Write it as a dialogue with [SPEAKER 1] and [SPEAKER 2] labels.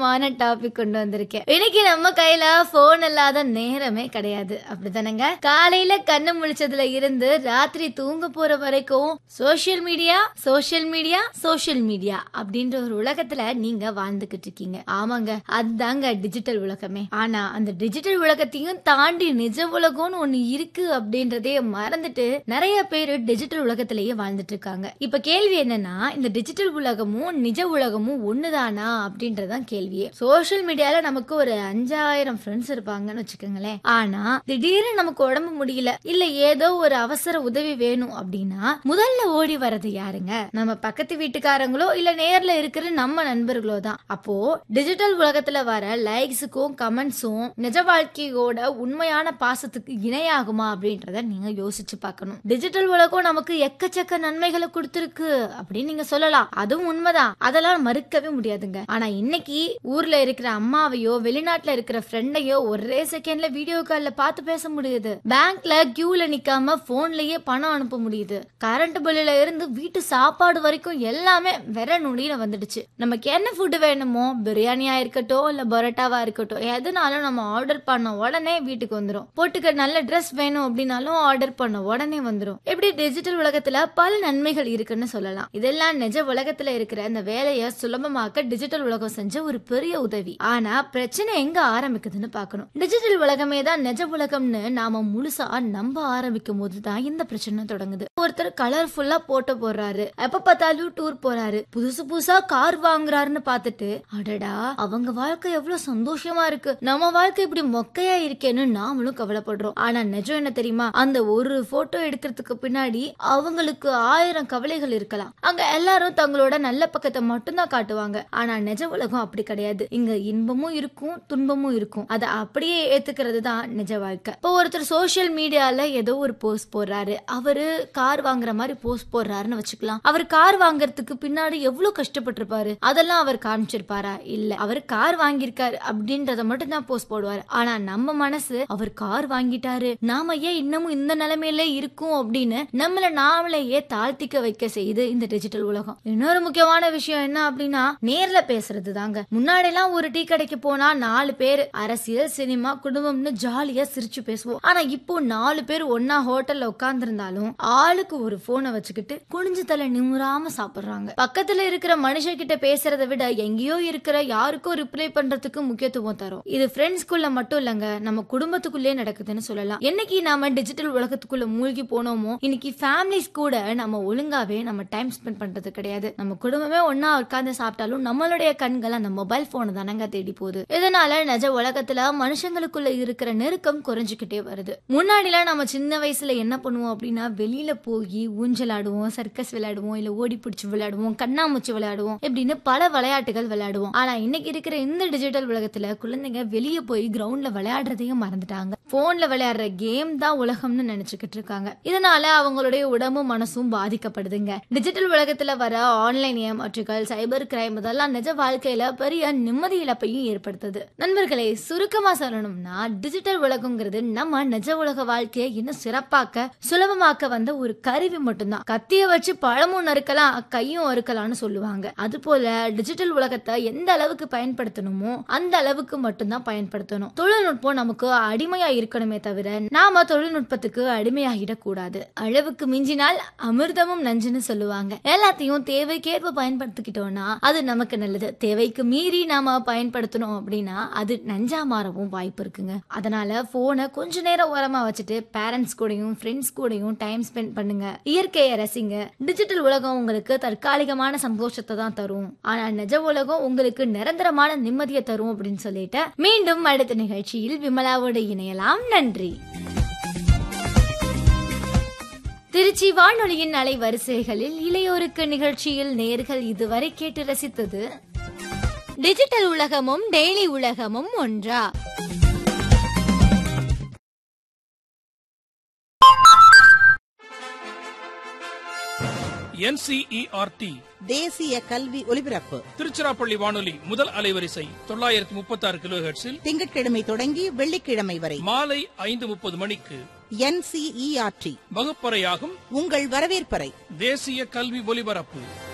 [SPEAKER 1] முக்கியமான டாபிக் கொண்டு வந்திருக்கேன் இன்னைக்கு நம்ம கையில போன் இல்லாத நேரமே கிடையாது அப்படிதானங்க காலையில கண்ணு முழிச்சதுல இருந்து ராத்திரி தூங்க போற வரைக்கும் social media social media social media அப்படின்ற ஒரு உலகத்துல நீங்க வாழ்ந்துகிட்டு இருக்கீங்க ஆமாங்க அதுதாங்க டிஜிட்டல் உலகமே ஆனா அந்த டிஜிட்டல் உலகத்தையும் தாண்டி நிஜ உலகம்னு ஒண்ணு இருக்கு அப்படின்றதே மறந்துட்டு நிறைய பேர் டிஜிட்டல் உலகத்திலேயே வாழ்ந்துட்டு இருக்காங்க இப்ப கேள்வி என்னன்னா இந்த டிஜிட்டல் உலகமும் நிஜ உலகமும் ஒண்ணுதானா அப்படின்றதான் கேள்வியே சோஷியல் மீடியால நமக்கு ஒரு அஞ்சாயிரம் ஃப்ரெண்ட்ஸ் இருப்பாங்கன்னு வச்சுக்கோங்களேன் ஆனா திடீர்னு நமக்கு உடம்பு முடியல இல்ல ஏதோ ஒரு அவசர உதவி வேணும் அப்படின்னா முதல்ல ஓடி வர்றது யாருங்க நம்ம பக்கத்து வீட்டுக்காரங்களோ இல்ல நேர்ல இருக்கிற நம்ம நண்பர்களோ தான் அப்போ டிஜிட்டல் உலகத்துல வர லைக்ஸுக்கும் கமெண்ட்ஸும் நிஜ வாழ்க்கையோட உண்மையான பாசத்துக்கு இணையாகுமா அப்படின்றத நீங்க யோசிச்சு பார்க்கணும் டிஜிட்டல் உலகம் நமக்கு எக்கச்சக்க நன்மைகளை கொடுத்திருக்கு அப்படின்னு நீங்க சொல்லலாம் அதுவும் உண்மைதான் அதெல்லாம் மறுக்கவே முடியாதுங்க ஆனா இன்னைக்கு ஊர்ல இருக்கிற அம்மாவையோ வெளிநாட்டுல இருக்கிற ஃப்ரெண்டையோ ஒரே செகண்ட்ல வீடியோ கால்ல பார்த்து பேச முடியுது பேங்க்ல கியூல நிக்காம போன்லயே பணம் அனுப்ப முடியுது கரண்ட் பில்லுல இருந்து வீட்டு சாப்பாடு வரைக்கும் எல்லாமே வெற நொடியில வந்துடுச்சு நமக்கு என்ன ஃபுட் வேணுமோ பிரியாணியா இருக்கட்டும் இல்ல பரோட்டாவா இருக்கட்டும் எதுனாலும் நம்ம ஆர்டர் பண்ண உடனே வீட்டுக்கு வந்துரும் போட்டுக்க நல்ல ட்ரெஸ் வேணும் அப்படின்னாலும் ஆர்டர் பண்ண உடனே வந்துரும் எப்படி டிஜிட்டல் உலகத்துல பல நன்மைகள் இருக்குன்னு சொல்லலாம் இதெல்லாம் நிஜ உலகத்துல இருக்கிற இந்த வேலையை சுலபமாக்க டிஜிட்டல் உலகம் செஞ்ச ஒரு பெரிய உதவி ஆனா பிரச்சனை எங்க ஆரம்பிக்குதுன்னு பார்க்கணும் டிஜிட்டல் உலகமே தான் நிஜ உலகம்னு நாம முழுசா நம்ப ஆரம்பிக்கும் போதுதான் இந்த பிரச்சனை தொடங்குது ஒருத்தர் கலர்ஃபுல்லா போட்டோ போடுறாரு எப்ப பார்த்தாலும் டூர் போறாரு புதுசு புதுசா கார் வாங்குறாருன்னு பார்த்துட்டு அடடா அவங்க வாழ்க்கை எவ்வளவு சந்தோஷமா இருக்கு நம்ம வாழ்க்கை இப்படி மொக்கையா இருக்கேன்னு நாமளும் கவலைப்படுறோம் ஆனா நிஜம் என்ன தெரியுமா அந்த ஒரு போட்டோ எடுக்கிறதுக்கு பின்னாடி அவங்களுக்கு ஆயிரம் கவலைகள் இருக்கலாம் அங்க எல்லாரும் தங்களோட நல்ல பக்கத்தை மட்டும்தான் காட்டுவாங்க ஆனா நிஜ உலகம் அப்படி கிடையாது இங்க இன்பமும் இருக்கும் துன்பமும் இருக்கும் அதை அப்படியே ஏத்துக்கிறது தான் நிஜ வாழ்க்கை இப்போ ஒருத்தர் சோஷியல் மீடியால ஏதோ ஒரு போஸ்ட் போடுறாரு அவரு கார் வாங்குற மாதிரி போஸ்ட் போடுறாருன்னு வச்சுக்கலாம் அவர் கார் வாங்குறதுக்கு பின்னாடி எவ்வளவு கஷ்டப்பட்டிருப்பாரு அதெல்லாம் அவர் காமிச்சிருப்பாரா இல்ல அவர் கார் வாங்கியிருக்காரு அப்படின்றத மட்டும் தான் போஸ்ட் போடுவாரு ஆனா நம்ம மனசு அவர் கார் வாங்கிட்டாரு நாம ஏன் இன்னமும் இந்த நிலைமையில இருக்கும் அப்படின்னு நம்மள நாமளையே தாழ்த்திக்க வைக்க செய்யுது இந்த டிஜிட்டல் உலகம் இன்னொரு முக்கியமான விஷயம் என்ன அப்படின்னா நேர்ல பேசுறது தாங்க முன்னாடி எல்லாம் ஒரு டீ கடைக்கு போனா நாலு பேர் அரசியல் சினிமா குடும்பம்னு ஜாலியா சிரிச்சு பேசுவோம் ஆனா இப்போ நாலு பேர் ஒன்னா ஹோட்டல்ல உட்கார்ந்து இருந்தாலும் ஆளுக்கு ஒரு போனை வச்சுக்கிட்டு குனிஞ்சு தலை நிமுறாம சாப்பிடுறாங்க பக்கத்துல இருக்கிற மனுஷன் கிட்ட பேசுறதை விட எங்கேயோ இருக்கிற யாருக்கோ ரிப்ளை பண்றதுக்கு முக்கியத்துவம் தரும் இது ஃப்ரெண்ட்ஸ்குள்ள மட்டும் இல்லங்க நம்ம குடும்பத்துக்குள்ளே நடக்குதுன்னு சொல்லலாம் என்னைக்கு நாம டிஜிட்டல் உலகத்துக்குள்ள மூழ்கி போனோமோ இன்னைக்கு ஃபேமிலிஸ் கூட நம்ம ஒழுங்காவே நம்ம டைம் ஸ்பெண்ட் பண்றது கிடையாது நம்ம குடும்பமே ஒன்னா உட்கார்ந்து சாப்பிட்டாலும் நம்மளுடைய கண்கள் அந்த மொபைல் போன் தானங்க தேடி போகுது இதனால நிஜ உலகத்துல மனுஷங்களுக்குள்ள இருக்கிற நெருக்கம் குறைஞ்சுக்கிட்டே வருது முன்னாடிலாம் நம்ம சின்ன வயசுல என்ன பண்ணுவோம் அப்படின்னா வெளியில போய் ஊஞ்சல் ஆடுவோம் சர்க்கஸ் விளையாடுவோம் இல்ல ஓடி பிடிச்சி விளையாடுவோம் கண்ணாமூச்சி விளையாடுவோம் இப்படின்னு பல விளையாட்டுகள் விளையாடுவோம் ஆனா இன்னைக்கு இருக்கிற இந்த டிஜிட்டல் உலகத்துல குழந்தைங்க வெளியே போய் கிரவுண்ட்ல விளையாடுறதையும் மறந்துட்டாங்க போன்ல விளையாடுற கேம் தான் உலகம்னு நினைச்சுக்கிட்டு இருக்காங்க இதனால அவங்களுடைய உடம்பும் மனசும் பாதிக்கப்படுதுங்க டிஜிட்டல் உலகத்துல வர ஆன்லைன் ஏமாற்றுகள் சைபர் கிரைம் இதெல்லாம் நிஜ வாழ்க்கையில பெரிய நிம்மதி இழப்பையும் ஏற்படுத்துது நண்பர்களே சுருக்கமா சொல்லணும்னா டிஜிட்டல் உலகங்கிறது நம்ம நிஜ உலக வாழ்க்கையை இன்னும் சிறப்பாக்க சுலபமாக்க வந்த ஒரு கருவி மட்டும்தான் கத்திய வச்சு பழமும் நறுக்கலாம் கையும் அறுக்கலாம்னு சொல்லுவாங்க அது போல டிஜிட்டல் உலகத்தை எந்த அளவுக்கு பயன்படுத்தணுமோ அந்த அளவுக்கு மட்டும்தான் பயன்படுத்தணும் தொழில்நுட்பம் நமக்கு அடிமையா இருக்கணுமே தவிர நாம தொழில்நுட்பத்துக்கு அடிமையாகிடக் கூடாது அளவுக்கு மிஞ்சினால் அமிர்தமும் நஞ்சுன்னு சொல்லுவாங்க எல்லாத்தையும் தேவைக்கேற்ப பயன்படுத்திக்கிட்டோம்னா அது நமக்கு நல்லது தேவைக்கு மீறி நாம பயன்படுத்தணும் அப்படின்னா அது நஞ்சா மாறவும் வாய்ப்பு இருக்குங்க அதனால போனை கொஞ்ச நேரம் ஓரமா வச்சுட்டு பேரண்ட்ஸ் கூடயும் ஃப்ரெண்ட்ஸ் கூடயும் டைம் ஸ்பெண்ட் பண்ணுங்க இயற்கையை ரசிங்க டிஜிட்டல் உலகம் உங்களுக்கு தற்காலிகமான சந்தோஷத்தை தான் தரும் ஆனா நிஜ உலகம் உங்களுக்கு நிரந்தரமான நிம்மதியை தரும் அப்படின்னு சொல்லிட்டு மீண்டும் அடுத்த நிகழ்ச்சியில் விமலாவோட இணையலாம் நன்றி திருச்சி வானொலியின் அலைவரிசைகளில் இளையோருக்கு நிகழ்ச்சியில் நேர்கள் இதுவரை கேட்டு ரசித்தது டிஜிட்டல் உலகமும் டெய்லி உலகமும் ஒன்றா
[SPEAKER 2] என்சிஇஆர்டி
[SPEAKER 3] தேசிய கல்வி ஒலிபரப்பு
[SPEAKER 2] திருச்சிராப்பள்ளி வானொலி முதல் அலைவரிசை தொள்ளாயிரத்தி முப்பத்தி ஆறு கிலோ
[SPEAKER 3] திங்கட்கிழமை தொடங்கி வெள்ளிக்கிழமை வரை
[SPEAKER 2] மாலை ஐந்து முப்பது மணிக்கு
[SPEAKER 3] என்சிஇஆர்டி
[SPEAKER 2] வகுப்பறையாகும்
[SPEAKER 3] உங்கள் வரவேற்பறை
[SPEAKER 2] தேசிய கல்வி ஒலிபரப்பு